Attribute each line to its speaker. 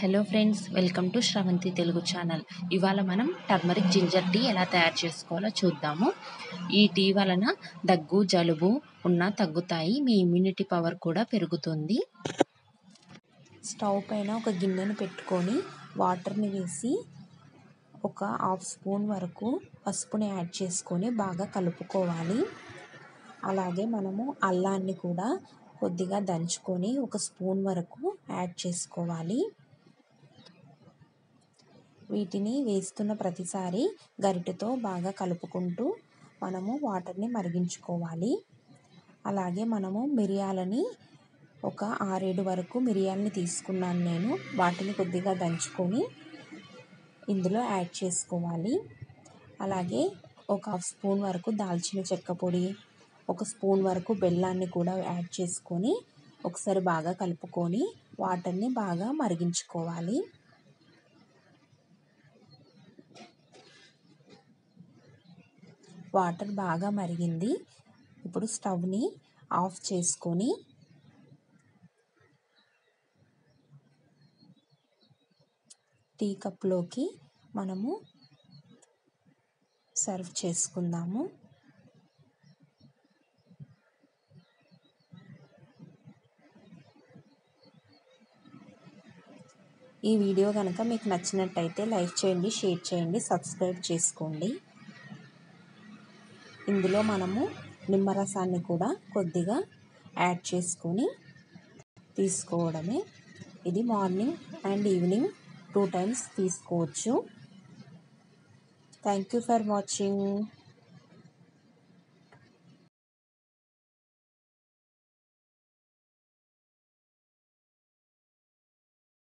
Speaker 1: hello friends welcome to Sravanthi Telugu channel ఇవాళ మనం turmeric ginger tea ఎలా తయారు చేసుకోవాలో చూద్దాము ఈ టీ వలన దగ్గు జలుబు ఉన్న తగ్గుతాయి మీ ఇమ్యూనిటీ పవర్ కూడా పెరుగుతుంది స్టవ్ పైన ఒక గిన్నెను పెట్టుకొని వాటర్ని వేసి ఒక హాఫ్ స్పూన్ వరకు పసుపుని యాడ్ చేసుకొని బాగా కలుపుకోవాలి అలాగే మనము అల్లాన్ని కూడా కొద్దిగా దంచుకొని ఒక స్పూన్ వరకు యాడ్ చేసుకోవాలి వీటిని వేస్తున్న ప్రతిసారి గరిటెతో బాగా కలుపుకుంటూ మనము వాటర్ని మరిగించుకోవాలి అలాగే మనము మిరియాలని ఒక ఆరేడు వరకు మిరియాలని తీసుకున్నాను నేను వాటిని కొద్దిగా దంచుకొని ఇందులో యాడ్ చేసుకోవాలి అలాగే ఒక హాఫ్ స్పూన్ వరకు దాల్చిన చెక్క పొడి ఒక స్పూన్ వరకు బెల్లాన్ని కూడా యాడ్ చేసుకొని ఒకసారి బాగా కలుపుకొని వాటర్ని బాగా మరిగించుకోవాలి వాటర్ బాగా మరిగింది ఇప్పుడు స్టవ్ని ఆఫ్ చేసుకొని టీ కప్లోకి మనము సర్వ్ చేసుకుందాము ఈ వీడియో కనుక మీకు నచ్చినట్టయితే లైక్ చేయండి షేర్ చేయండి సబ్స్క్రైబ్ చేసుకోండి ఇందులో మనము నిమ్మరసాన్ని కూడా కొద్దిగా యాడ్ చేసుకొని తీసుకోవడమే ఇది morning and evening two times తీసుకోవచ్చు థ్యాంక్ యూ ఫర్ వాచింగ్